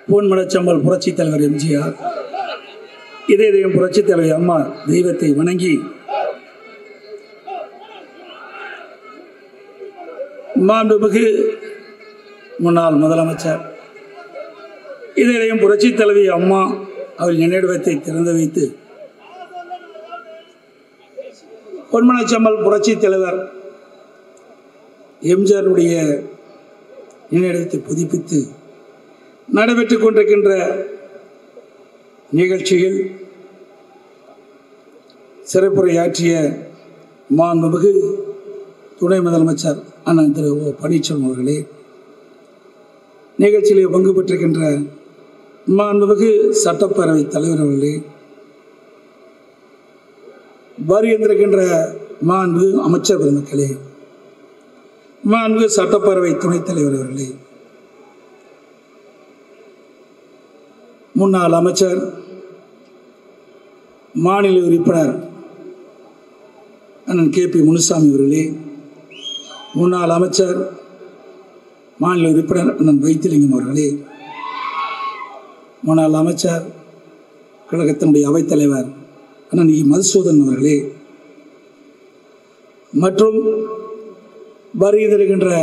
பூன்மலச்சம்பல் புரட்சித் தலைவர் எம்ஜிஆர் இதே தெய்வம் புரட்சித் தலைவர் அம்மா தெய்வத்தை வணங்கி மாண்புமிகு முன்னாள் முதலமைச்சர் இதே தெய்வம் புரட்சித் தலைவி அம்மா அவள் நினைவிடத்தை திறந்து வைத்து பொன்மனச்சம்பல் புரட்சித் தலைவர் எம்ஜிஆருடைய நினைவிடத்தை புதுப்பித்து நடைபெற்றுக் கொண்டிருக்கின்ற நிகழ்ச்சியில் சிறப்புரையாற்றிய மாண்புமிகு துணை முதலமைச்சர் அண்ணன் திரு ஓ பன்னீர்செல்வம் அவர்களே நிகழ்ச்சியிலே பங்கு பெற்றிருக்கின்ற மாண்புமிகு சட்டப்பேரவைத் தலைவர் அவர்களே வருகின்றிருக்கின்ற மாண்பு அமைச்சர் பெருமக்களே மாண்பு சட்டப்பேரவை துணைத் தலைவர் அவர்களே முன்னாள் அமைச்சர் மாநில உறுப்பினர் அண்ணன் கே பி முனுசாமி அவர்களே முன்னாள் அமைச்சர் மாநில உறுப்பினர் அண்ணன் வைத்திலிங்கம் அவர்களே முன்னாள் அமைச்சர் கழகத்தினுடைய அவைத்தலைவர் அண்ணன் இ மதுசூதன் அவர்களே மற்றும் வருகின்ற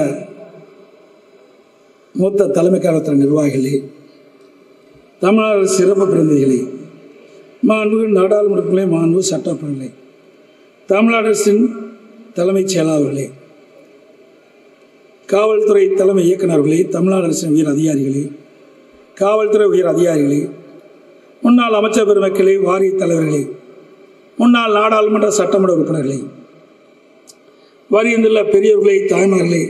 மூத்த தலைமை கழகத்தின் நிர்வாகிகளே தமிழ்நாடு சிறப்பு பிரதிநிதிகளே மாண்புகு நாடாளுமன்றங்களே மாண்பு சட்டப்பேரவை தமிழ்நாடு அரசின் தலைமைச் செயலாளர்களே காவல்துறை தலைமை இயக்குநர்களே தமிழ்நாடு அரசின் உயர் அதிகாரிகளே காவல்துறை உயர் அதிகாரிகளே முன்னாள் அமைச்சர் பெருமக்களே வாரிய தலைவர்களே முன்னாள் நாடாளுமன்ற சட்டமன்ற உறுப்பினர்களே வருகின்றுள்ள பெரியவர்களே தாய்மார்களே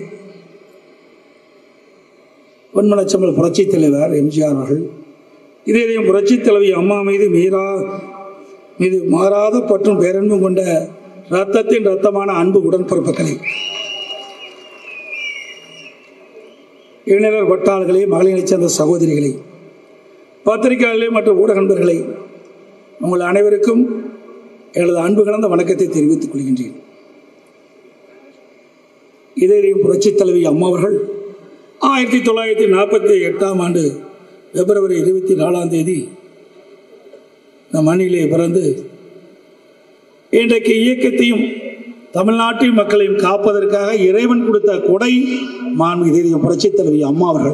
பொன்மனச்சம்பல் புரட்சித் தலைவர் எம்ஜிஆர் அவர்கள் இதே புரட்சித் தலைவி அம்மா மீது மீறா மீது மாறாத பற்றும் பேரன்பும் கொண்ட ரத்தத்தின் ரத்தமான அன்பு உடன்பிறப்புகளை இளைஞர் வட்டாளர்களே மகளிரைச் சேர்ந்த சகோதரிகளை பத்திரிகையாளர்களே மற்றும் ஊடக நண்பர்களை உங்கள் அனைவருக்கும் எனது அன்பு கலந்த வணக்கத்தை தெரிவித்துக் கொள்கின்றேன் இதயம் புரட்சித் தலைவி அம்மா அவர்கள் ஆயிரத்தி தொள்ளாயிரத்தி நாற்பத்தி எட்டாம் ஆண்டு பிப்ரவரி இருபத்தி நாலாம் தேதி இந்த மண்ணிலே பிறந்து இன்றைக்கு இயக்கத்தையும் தமிழ்நாட்டின் மக்களையும் காப்பதற்காக இறைவன் கொடுத்த கொடை மாண்பு இதயம் புரட்சித் தலைவி அம்மா அவர்கள்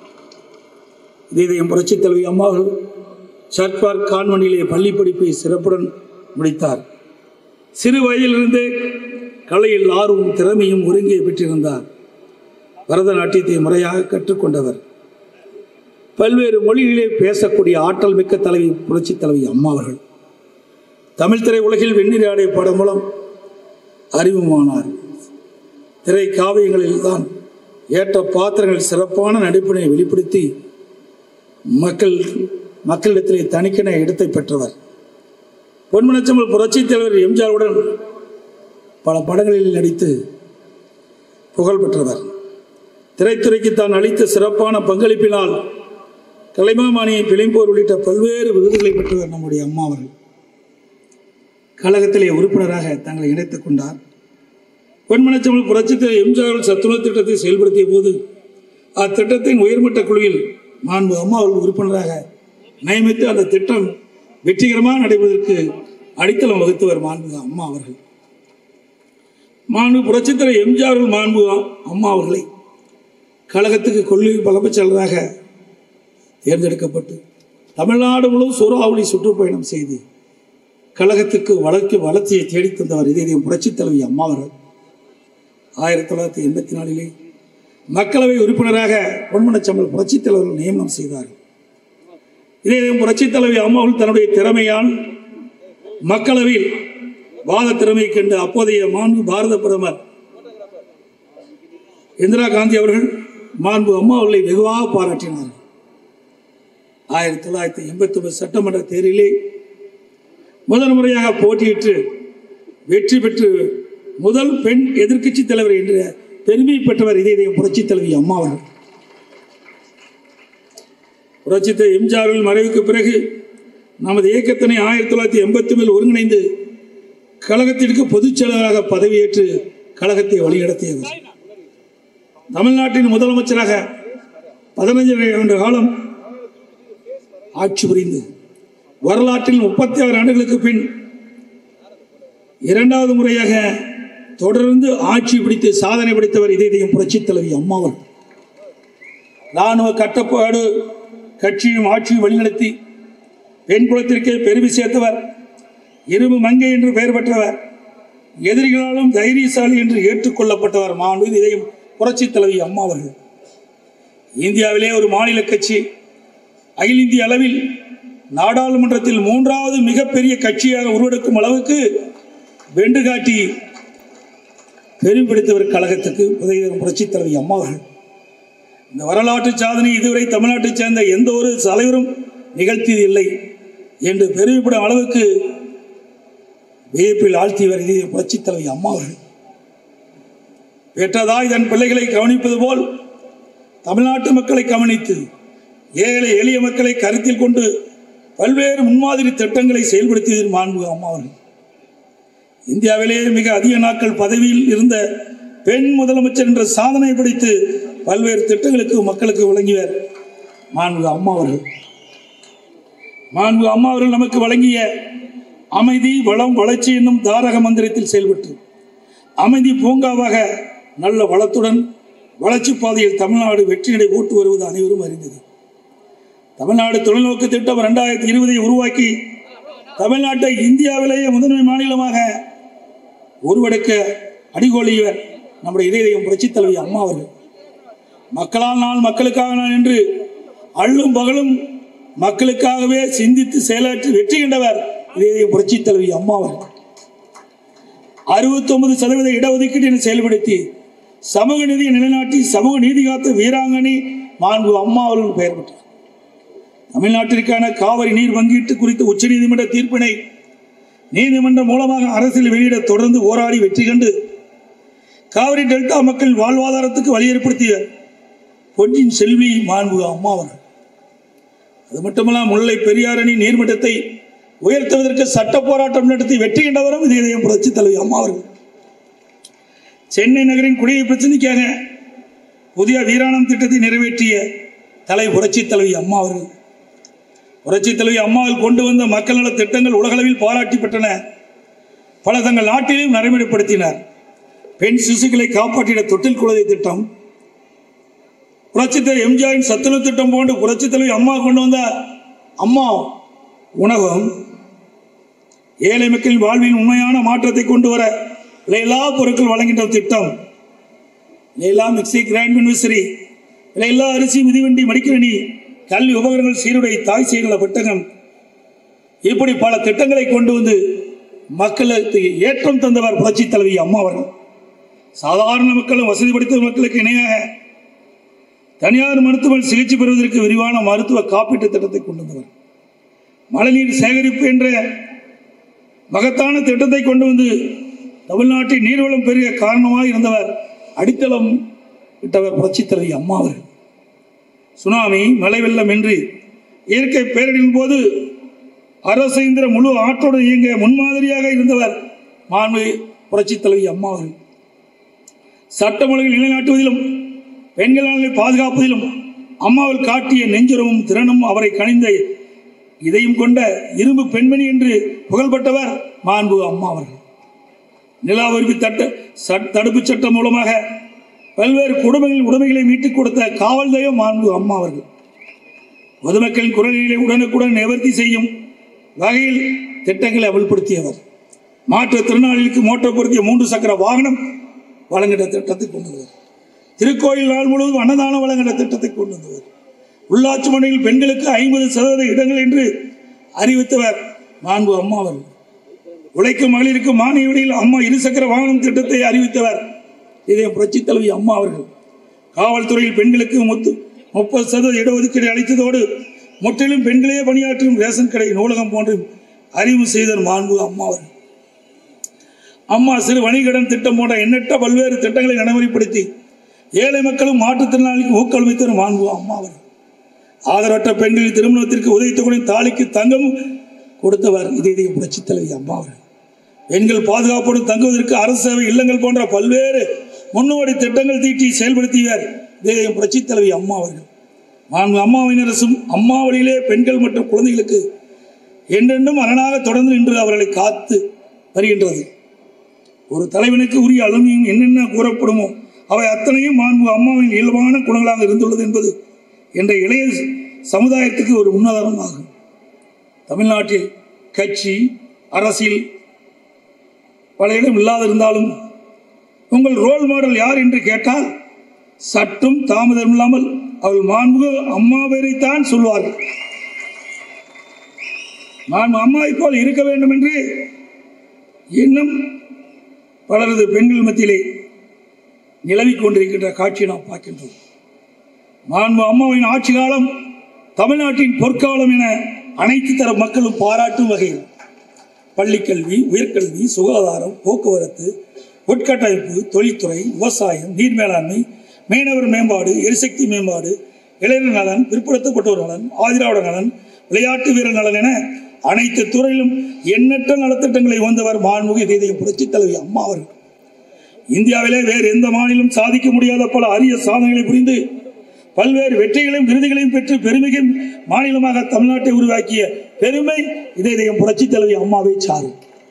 இதயம் புரட்சித் தலைவி அம்மா அவர்கள் சர்பார் கான்வெனிலே பள்ளி படிப்பை சிறப்புடன் முடித்தார் சிறு வயதிலிருந்தே கலையில் ஆர்வம் திறமையும் ஒருங்கே பெற்றிருந்தார் பரதநாட்டியத்தை முறையாக கற்றுக்கொண்டவர் பல்வேறு மொழிகளிலே பேசக்கூடிய ஆற்றல் மிக்க தலைவி புரட்சி தலைவி அம்மா அவர்கள் தமிழ் திரை உலகில் வெண்ணிராடை படம் மூலம் அறிமுகமானார் திரை காவியங்களில் தான் ஏற்ற பாத்திரங்கள் சிறப்பான நடிப்பினை வெளிப்படுத்தி மக்கள் மக்களிடத்திலே தனிக்கென இடத்தை பெற்றவர் பொன்மனச்சம்பல் புரட்சித் தலைவர் எம்ஜிஆருடன் பல படங்களில் நடித்து புகழ் பெற்றவர் திரைத்துறைக்கு தான் அளித்த சிறப்பான பங்களிப்பினால் கலைமாமணியை பிழைம்போர் உள்ளிட்ட பல்வேறு விருதுகளை பெற்றவர் நம்முடைய அம்மா அவர்கள் கழகத்திலே உறுப்பினராக தங்களை இணைத்துக் கொண்டார் பொன்மனச்சம்பல் புரட்சித்த எம்ஜிஆர் சத்துணவு திட்டத்தை செயல்படுத்திய போது அத்திட்டத்தின் உயர்மட்ட குழுவில் மாண்பு அம்மா அவர்கள் உறுப்பினராக நியமித்து அந்த திட்டம் வெற்றிகரமாக நடைபெறுவதற்கு அடித்தளம் வகுத்தவர் மாண்பு அம்மா அவர்கள் மாண்பு புரட்சித்தர எம்ஜிஆர் மாண்பு அம்மா அவர்களை கழகத்துக்கு கொள்கை தலைமைச் செயலராக தேர்ந்தெடுக்கப்பட்டு தமிழ்நாடு முழுவதும் சூறாவளி சுற்றுப்பயணம் செய்து கழகத்திற்கு வளர்ச்சி வளர்ச்சியை தேடித் தந்தவர் இதே புரட்சித் தலைவி அம்மா அவர்கள் ஆயிரத்தி தொள்ளாயிரத்தி எண்பத்தி நாலிலே மக்களவை உறுப்பினராக பொன்மனச்சம்பல் புரட்சித் தலைவர்கள் நியமனம் செய்தார் இதே புரட்சித் தலைவி அம்மா அவர்கள் தன்னுடைய திறமையால் மக்களவையில் வாத திறமை கண்டு அப்போதைய மாண்பு பாரத பிரதமர் இந்திரா காந்தி அவர்கள் மாண்பு அம்மா அவர்களை வெகுவாக பாராட்டினார் ஆயிரத்தி தொள்ளாயிரத்தி எண்பத்தி ஒன்பது சட்டமன்ற தேர்தலிலே முதல் முறையாக போட்டியிட்டு வெற்றி பெற்று முதல் பெண் எதிர்க்கட்சி தலைவர் என்ற பெருமை பெற்றவர் இதே புரட்சி தலைவி அம்மா அவர்கள் புரட்சித்த எம்ஜிஆரின் மறைவுக்கு பிறகு நமது இயக்கத்தினை ஆயிரத்தி தொள்ளாயிரத்தி எண்பத்தி ஒன்றில் ஒருங்கிணைந்து கழகத்திற்கு பொதுச் செயலராக பதவியேற்று கழகத்தை வழிநடத்தியவர் தமிழ்நாட்டின் முதலமைச்சராக பதினைஞ்சு ஆண்டு காலம் ஆட்சி புரிந்து வரலாற்றில் முப்பத்தி ஆறு ஆண்டுகளுக்கு பின் இரண்டாவது முறையாக தொடர்ந்து ஆட்சி பிடித்து சாதனை படைத்தவர் இதயம் புரட்சித் தலைவி அம்மாவர் இராணுவ கட்டப்பாடு கட்சியும் ஆட்சியும் வழிநடத்தி பெண் குலத்திற்கே பெருமை சேர்த்தவர் இரும்பு மங்கை என்று பெயர் பெற்றவர் எதிரிகளாலும் தைரியசாலி என்று ஏற்றுக்கொள்ளப்பட்டவர் மாண்பு இதயம் புரட்சித் தலைவி அம்மா அவர்கள் இந்தியாவிலே ஒரு மாநில கட்சி அகில இந்திய அளவில் நாடாளுமன்றத்தில் மூன்றாவது மிகப்பெரிய கட்சியாக உருவெடுக்கும் அளவுக்கு வென்று காட்டி பெருமைப்படுத்தவர் கழகத்துக்கு உதயம் புரட்சித் தலைவி அம்மா அவர்கள் இந்த வரலாற்று சாதனை இதுவரை தமிழ்நாட்டைச் சேர்ந்த எந்த ஒரு தலைவரும் நிகழ்த்தியது இல்லை என்று பெருமைப்படும் அளவுக்கு வியப்பில் ஆழ்த்தியவர் இது புரட்சித் தலைவி அம்மா அவர்கள் பெற்றதாய் தன் பிள்ளைகளை கவனிப்பது போல் தமிழ்நாட்டு மக்களை கவனித்து ஏழை எளிய மக்களை கருத்தில் கொண்டு பல்வேறு முன்மாதிரி திட்டங்களை செயல்படுத்தியது மாண்பு அம்மா அவர்கள் இந்தியாவிலேயே மிக அதிக நாட்கள் பதவியில் இருந்த பெண் முதலமைச்சர் என்ற சாதனை பிடித்து பல்வேறு திட்டங்களுக்கு மக்களுக்கு வழங்கியவர் மாண்பு அம்மா அவர்கள் மாண்பு அம்மா அவர்கள் நமக்கு வழங்கிய அமைதி வளம் வளர்ச்சி என்னும் தாரக மந்திரத்தில் செயல்பட்டு அமைதி பூங்காவாக நல்ல வளத்துடன் வளர்ச்சி பாதையில் தமிழ்நாடு வெற்றி நடை போட்டு வருவது அனைவரும் அறிந்தது தமிழ்நாடு தொலைநோக்கு திட்டம் ரெண்டாயிரத்தி இருபதை உருவாக்கி தமிழ்நாட்டை இந்தியாவிலேயே முதன்மை மாநிலமாக உருவெடுக்க அடிகோலியவர் நம்முடைய இதயம் புரட்சித் தலைவி அம்மா அவர்கள் மக்களால் நான் மக்களுக்காக நான் என்று அள்ளும் பகலும் மக்களுக்காகவே சிந்தித்து செயலாற்றி வெற்றி கண்டவர் இதயம் புரட்சித் தலைவி அம்மா அவர்கள் அறுபத்தி ஒன்பது சதவீத இடஒதுக்கீட்டினை செயல்படுத்தி சமூக நீதியை நிலைநாட்டி சமூக நீதி காத்த வீராங்கனி மாண்பு அம்மா அவர்கள் பெயர் பெற்றார் தமிழ்நாட்டிற்கான காவிரி நீர் பங்கீட்டு குறித்த உச்சநீதிமன்ற தீர்ப்பினை நீதிமன்றம் மூலமாக அரசியல் வெளியிட தொடர்ந்து போராடி வெற்றி கண்டு காவிரி டெல்டா மக்கள் வாழ்வாதாரத்துக்கு வழி ஏற்படுத்திய பொன்னியின் செல்வி மாண்பு அம்மா அவர்கள் அது மட்டுமல்ல முல்லை பெரியார் அணி நீர்மட்டத்தை உயர்த்துவதற்கு சட்ட போராட்டம் நடத்தி வெற்றி கண்டவரும் இது இதயம் புரட்சி தலைவி அம்மா அவர்கள் சென்னை நகரின் குடியை பிரச்சனைக்காக புதிய வீராணம் திட்டத்தை நிறைவேற்றிய தலை புரட்சி தலைவி அம்மா அவர்கள் புரட்சி தலைவி அம்மாவில் கொண்டு வந்த மக்கள் நல திட்டங்கள் உலகளவில் பாராட்டி பெற்றன பல தங்கள் நாட்டிலும் நடைமுறைப்படுத்தினார் பெண் சிசுக்களை காப்பாற்றிட தொட்டில் குழந்தை திட்டம் புரட்சி தலைவி எம்ஜிஆரின் சத்துணவு திட்டம் போன்று புரட்சி தலைவி அம்மா கொண்டு வந்த அம்மா உணவகம் ஏழை மக்களின் வாழ்வின் உண்மையான மாற்றத்தை கொண்டு வர எல்லா பொருட்கள் வழங்குகின்ற திட்டம் லைலா மிக்சி கிராண்ட் மின்விசரி லைலா அரிசி மிதிவண்டி மடிக்கணி கல்வி உபகரணங்கள் சீருடை தாய் செய்கள பெட்டகம் இப்படி பல திட்டங்களை கொண்டு வந்து மக்களுக்கு ஏற்றம் தந்தவர் புரட்சி தலைவி அம்மா அவர்கள் சாதாரண மக்களும் வசதி படைத்த மக்களுக்கு இணையாக தனியார் மருத்துவ சிகிச்சை பெறுவதற்கு விரிவான மருத்துவ காப்பீட்டு திட்டத்தை கொண்டு வந்தவர் மழைநீர் சேகரிப்பு என்ற மகத்தான திட்டத்தை கொண்டு வந்து தமிழ்நாட்டின் நீர்வளம் பெரிய காரணமாக இருந்தவர் அடித்தளம் விட்டவர் புரட்சித் தலைவி அம்மா அவர்கள் சுனாமி மழை வெள்ளம் என்று இயற்கை பேரிடின் போது அரசு இயந்திர முழு ஆற்றோடு இயங்க முன்மாதிரியாக இருந்தவர் மாண்பு புரட்சித் தலைவி அம்மா அவர்கள் சட்டம் ஒழுங்கை நிலைநாட்டுவதிலும் பெண்கள் நலனை பாதுகாப்பதிலும் அம்மாவில் காட்டிய நெஞ்சுரமும் திறனும் அவரை கணிந்த இதையும் கொண்ட இரும்பு பெண்மணி என்று புகழ்பெற்றவர் மாண்பு அம்மா அவர்கள் நிலா உரிமை தட்ட சட்- தடுப்புச் சட்டம் மூலமாக பல்வேறு குடும்பங்களின் உடைமைகளை மீட்டுக் கொடுத்த காவல் தெய்வம் மாண்பு அம்மா அவர்கள் பொதுமக்களின் குரல்களை உடனுக்குடன் நிவர்த்தி செய்யும் வகையில் திட்டங்களை அமல்படுத்தியவர் மாற்றுத்திறனாளிகளுக்கு மோட்டார் பொருத்திய மூன்று சக்கர வாகனம் வழங்குகிற திட்டத்தை கொண்டு வந்தவர் திருக்கோயில் நாள் முழுவதும் அன்னதானம் வழங்குகிற திட்டத்தை கொண்டு வந்தவர் உள்ளாட்சி மனையில் பெண்களுக்கு ஐம்பது சதவீத இடங்கள் என்று அறிவித்தவர் மாண்பு அம்மா அவர்கள் உழைக்கும் மகளிருக்கு மானிய விலையில் அம்மா இருசக்கர வாகனம் திட்டத்தை அறிவித்தவர் இதே புரட்சி தலைவி அம்மா அவர்கள் காவல்துறையில் பெண்களுக்கு முத்து முப்பது சதவீத இடஒதுக்கீடு அளித்ததோடு முற்றிலும் பெண்களே பணியாற்றும் ரேஷன் கடை நூலகம் போன்று அறிவு செய்தவர் மாண்பு அம்மா அவர்கள் அம்மா சிறு வணிகடன் திட்டம் போன்ற எண்ணற்ற பல்வேறு திட்டங்களை நடைமுறைப்படுத்தி ஏழை மக்களும் மாற்றுத்திறனாளிக்கு ஊக்கமளித்தவர் மாண்பு அம்மா அவர்கள் ஆதரவற்ற பெண்களின் திருமணத்திற்கு உதவித்தொகையின் தாலிக்கு தங்கமும் கொடுத்தவர் இதே இதே புரட்சித் தலைவி அம்மா அவர்கள் பெண்கள் பாதுகாப்போடு தங்குவதற்கு அரசு சேவை இல்லங்கள் போன்ற பல்வேறு முன்னோடி திட்டங்கள் தீட்டி செயல்படுத்தியவர் இதே புரட்சித் தலைவி அம்மா அவர்கள் மாண்பு அம்மாவின் அரசும் அம்மா வழியிலே பெண்கள் மற்றும் குழந்தைகளுக்கு என்றென்றும் அரணாக தொடர்ந்து நின்று அவர்களை காத்து வருகின்றது ஒரு தலைவனுக்கு உரிய அலுமையும் என்னென்ன கூறப்படுமோ அவை அத்தனையும் மாண்பு அம்மாவின் இயல்பான குணங்களாக இருந்துள்ளது என்பது என்ற இளைய சமுதாயத்துக்கு ஒரு முன்னுதாரணமாகும் தமிழ்நாட்டில் கட்சி அரசியல் பல இடம் இல்லாதிருந்தாலும் உங்கள் ரோல் மாடல் யார் என்று கேட்டால் சற்றும் தாமதம் இல்லாமல் அவள் மாண்பு அம்மா பேரைத்தான் சொல்வார்கள் நான் அம்மாவை போல் இருக்க வேண்டும் என்று இன்னும் பலரது பெண்கள் மத்தியிலே நிலவிக் கொண்டிருக்கின்ற காட்சியை நாம் பார்க்கின்றோம் மாண்பு அம்மாவின் ஆட்சி காலம் தமிழ்நாட்டின் பொற்காலம் என அனைத்து தர மக்களும் பாராட்டும் வகையில் பள்ளிக்கல்வி உயர்கல்வி சுகாதாரம் போக்குவரத்து உட்கட்டமைப்பு தொழில்துறை விவசாயம் நீர் மேலாண்மை மீனவர் மேம்பாடு எரிசக்தி மேம்பாடு இளைஞர் நலன் பிற்படுத்தப்பட்டோர் நலன் ஆதிராவிட நலன் விளையாட்டு வீரர் நலன் என அனைத்து துறையிலும் எண்ணற்ற நலத்திட்டங்களை வந்தவர் மாண்புமிகு இதய புரட்சித் தலைவி அம்மா அவர்கள் இந்தியாவிலே வேறு எந்த மாநிலம் சாதிக்க முடியாத பல அரிய சாதனைகளை புரிந்து பல்வேறு வெற்றிகளையும் விருதுகளையும் பெற்று பெருமிகும் மாநிலமாக தமிழ்நாட்டை உருவாக்கிய பெருமை இதயம் புரட்சித் தலைவி அம்மாவை சாரும்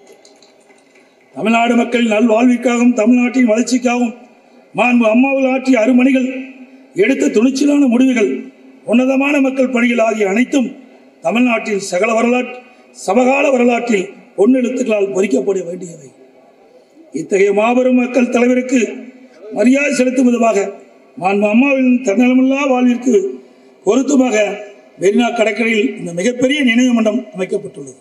தமிழ்நாடு மக்களின் நல்வாழ்விற்காகவும் தமிழ்நாட்டின் வளர்ச்சிக்காகவும் மாண்பு அம்மாவில் ஆற்றிய அருமணிகள் எடுத்த துணிச்சலான முடிவுகள் உன்னதமான மக்கள் பணிகள் ஆகிய அனைத்தும் தமிழ்நாட்டின் சகல வரலாற்று சமகால வரலாற்றில் பொன்னெழுத்துக்களால் பொறிக்கப்பட வேண்டியவை இத்தகைய மாபெரும் மக்கள் தலைவருக்கு மரியாதை செலுத்தும் விதமாக மாண்பு அம்மாவின் தன்னலமில்லா வாழ்விற்கு பொருத்தமாக மெரினா கடற்கரையில் இந்த மிகப்பெரிய நினைவு மண்டபம் அமைக்கப்பட்டுள்ளது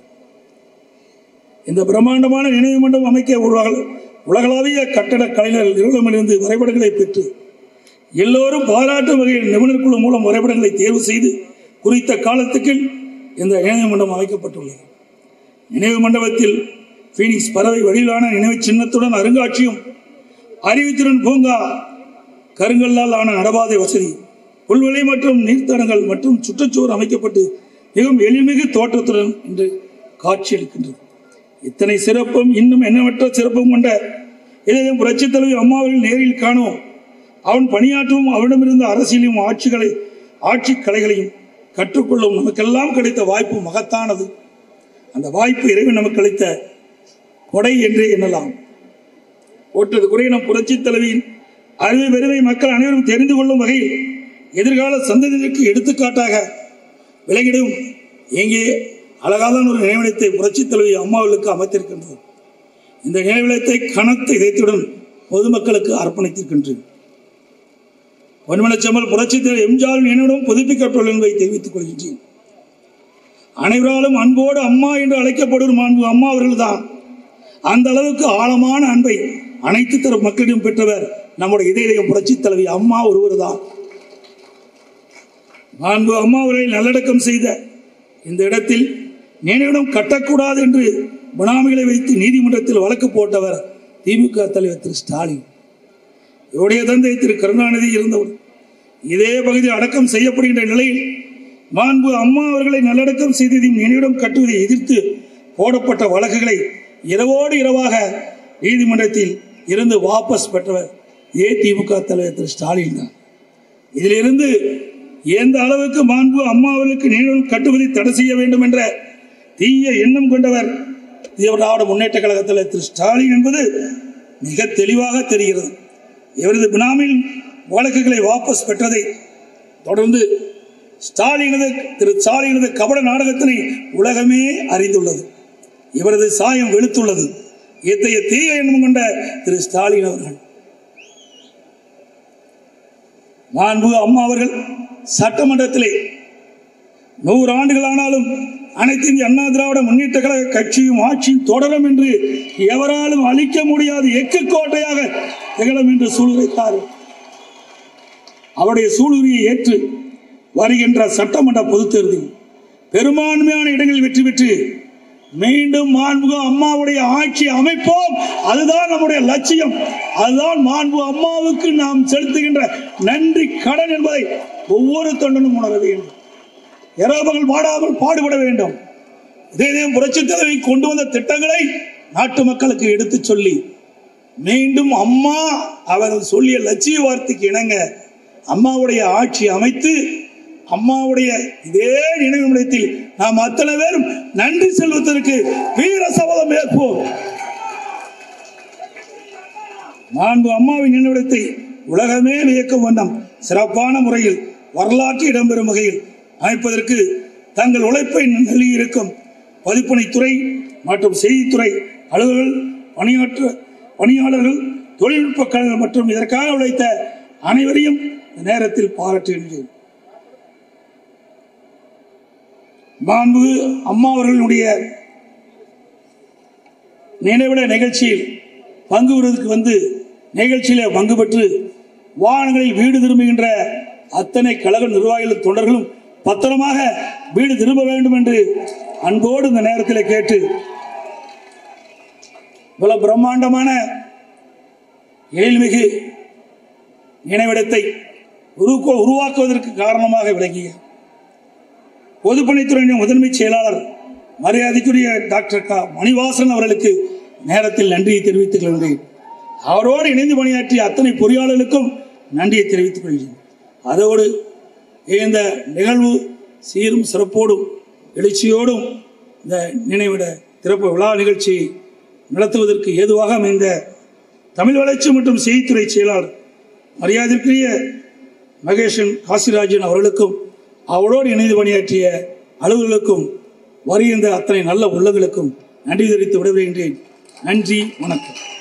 இந்த பிரம்மாண்டமான நினைவு மண்டபம் அமைக்க உலக உலகளாவிய கட்டட கலைஞர்கள் நிறுவனமிருந்து வரைபடங்களை பெற்று எல்லோரும் பாராட்டும் வகையில் நிபுணர் குழு மூலம் வரைபடங்களை தேர்வு செய்து குறித்த காலத்துக்கு இந்த நினைவு மண்டபம் அமைக்கப்பட்டுள்ளது நினைவு மண்டபத்தில் பீனிக்ஸ் பறவை வடிவிலான நினைவு சின்னத்துடன் அருங்காட்சியும் அறிவுத்திறன் பூங்கா கருங்கல்லால் ஆன நடபாதை வசதி புல்வெளி மற்றும் நீர்த்தடங்கள் மற்றும் சுற்றுச்சுவர் அமைக்கப்பட்டு மிகவும் எளிமிகு தோற்றத்துடன் இன்று காட்சியளிக்கின்றது இத்தனை சிறப்பும் இன்னும் எண்ணமற்ற சிறப்பும் கொண்ட இதயம் புரட்சித் தலைவி அம்மாவர்கள் நேரில் காணோம் அவன் பணியாற்றவும் அவனிடமிருந்த அரசியலையும் ஆட்சிகளை ஆட்சி கலைகளையும் கற்றுக்கொள்ளும் நமக்கெல்லாம் கிடைத்த வாய்ப்பு மகத்தானது அந்த வாய்ப்பு இறைவன் நமக்கு அளித்த கொடை என்றே எண்ணலாம் ஒற்றது குறை நம் புரட்சித் தலைவியின் அறிவு பெருமை மக்கள் அனைவரும் தெரிந்து கொள்ளும் வகையில் எதிர்கால சந்ததியினருக்கு எடுத்துக்காட்டாக விலகிடும் எங்கே அழகான ஒரு நினைவிடத்தை புரட்சித் தலைவி அம்மாவுக்கு அமைத்திருக்கின்றது இந்த நினைவிடத்தை கனத்த இதயத்துடன் பொதுமக்களுக்கு அர்ப்பணித்திருக்கின்றேன் பொன்மனச்செம்மல் புரட்சித் தலைவர் எம்ஜிஆர் நினைவிடம் புதுப்பிக்கப்பட்டுள்ள என்பதை தெரிவித்துக் கொள்கின்றேன் அனைவராலும் அன்போடு அம்மா என்று அழைக்கப்படும் அன்பு அம்மா அவர்கள்தான் அந்த அளவுக்கு ஆழமான அன்பை அனைத்து தரப்பு மக்களிடம் பெற்றவர் நம்முடைய இதய புரட்சித் தலைவி அம்மா ஒருவர் தான் மாண்பு அம்மா அவர்களை நல்லடக்கம் செய்த இந்த இடத்தில் நினைவிடம் கட்டக்கூடாது என்று பினாமிகளை வைத்து நீதிமன்றத்தில் வழக்கு போட்டவர் திமுக தலைவர் திரு ஸ்டாலின் இவருடைய தந்தை திரு கருணாநிதி இருந்தவர் இதே பகுதியில் அடக்கம் செய்யப்படுகின்ற நிலையில் மாண்பு அம்மா அவர்களை நல்லடக்கம் செய்ததையும் நினைவிடம் கட்டுவதை எதிர்த்து போடப்பட்ட வழக்குகளை இரவோடு இரவாக நீதிமன்றத்தில் இருந்து வாபஸ் பெற்றவர் ஏ திமுக தலைவர் திரு ஸ்டாலின் தான் இதிலிருந்து எந்த அளவுக்கு மாண்பு அம்மா அவர்களுக்கு நினைவிடம் கட்டுவதை தடை செய்ய வேண்டும் என்ற தீய எண்ணம் கொண்டவர் திராவிட முன்னேற்ற கழகத்தில் திரு ஸ்டாலின் என்பது மிக தெளிவாக தெரிகிறது இவரது பினாமில் வழக்குகளை வாபஸ் பெற்றதை தொடர்ந்து ஸ்டாலினது திரு ஸ்டாலினது கபட நாடகத்தினை உலகமே அறிந்துள்ளது இவரது சாயம் வெளுத்துள்ளது இத்தகைய தீய எண்ணம் கொண்ட திரு ஸ்டாலின் அவர்கள் மாண்பு அம்மா அவர்கள் சட்டமன்றத்திலே நூறு ஆண்டுகள் ஆனாலும் அனைத்து இந்திய அண்ணா திராவிட முன்னேற்ற கழக கட்சியும் ஆட்சியும் தொடரும் என்று எவராலும் அழிக்க முடியாத எக்கு கோட்டையாக திகழும் என்று சூழ்நிலைத்தார் அவருடைய சூழ்நிலையை ஏற்று வருகின்ற சட்டமன்ற பொதுத் தேர்தலில் பெரும்பான்மையான இடங்களில் வெற்றி பெற்று மீண்டும் மாண்புக அம்மாவுடைய ஆட்சி அமைப்போம் அதுதான் நம்முடைய லட்சியம் அதுதான் மாண்பு அம்மாவுக்கு நாம் செலுத்துகின்ற நன்றி கடன் என்பதை ஒவ்வொரு தொண்டனும் உணர வேண்டும் இரவுகள் பாடாமல் பாடுபட வேண்டும் இதே புரட்சி தலைவி கொண்டு வந்த திட்டங்களை நாட்டு மக்களுக்கு எடுத்துச் சொல்லி மீண்டும் அம்மா அவர்கள் சொல்லிய லட்சிய வார்த்தைக்கு இணங்க அம்மாவுடைய ஆட்சி அமைத்து அம்மாவுடைய இதே நினைவு நிலையத்தில் நாம் அத்தனை பேரும் நன்றி செலுத்துவதற்கு வீர சபதம் ஏற்போம் மாண்பு அம்மாவின் நினைவிடத்தை உலகமே வியக்கும் வண்ணம் சிறப்பான முறையில் வரலாற்று இடம்பெறும் வகையில் அமைப்பதற்கு தங்கள் உழைப்பை நல்கியிருக்கும் பதிப்பணித்துறை மற்றும் செய்தித்துறை அலுவலர்கள் பணியாற்ற பணியாளர்கள் தொழில்நுட்ப கழகம் மற்றும் இதற்காக உழைத்த அனைவரையும் இந்த நேரத்தில் பாராட்டுகின்றேன் மாண்பு அம்மா அவர்களுடைய நினைவிட நிகழ்ச்சியில் பங்கு பெறுவதற்கு வந்து நிகழ்ச்சியில பங்கு பெற்று வாகனங்களில் வீடு திரும்புகின்ற அத்தனை கழக நிர்வாகிகளும் தொண்டர்களும் பத்திரமாக வீடு திரும்ப வேண்டும் என்று அன்போடு இந்த நேரத்தில் கேட்டு இவ்வளவு பிரம்மாண்டமான எழில்மிகு நினைவிடத்தை உருவா- உருவாக்குவதற்கு காரணமாக விளங்கிய பொதுப்பணித்துறையின் முதன்மை செயலாளர் மரியாதைக்குரிய டாக்டர் க மணிவாசன் அவர்களுக்கு நேரத்தில் நன்றியை தெரிவித்துக் கொள்கிறேன் அவரோடு இணைந்து பணியாற்றிய அத்தனை பொறியாளர்களுக்கும் நன்றியை தெரிவித்துக் கொள்கிறேன் அதோடு இந்த நிகழ்வு சீரும் சிறப்போடும் எழுச்சியோடும் இந்த நினைவிட திறப்பு விழா நிகழ்ச்சியை நடத்துவதற்கு ஏதுவாக அமைந்த தமிழ் வளர்ச்சி மற்றும் செய்தித்துறை செயலாளர் மரியாதைக்குரிய மகேஷன் காசிராஜன் அவர்களுக்கும் அவரோடு இணைந்து பணியாற்றிய அலுவலர்களுக்கும் வருகின்ற அத்தனை நல்ல உள்ளங்களுக்கும் நன்றி தெரிவித்து விடைபெறுகின்றேன் நன்றி வணக்கம்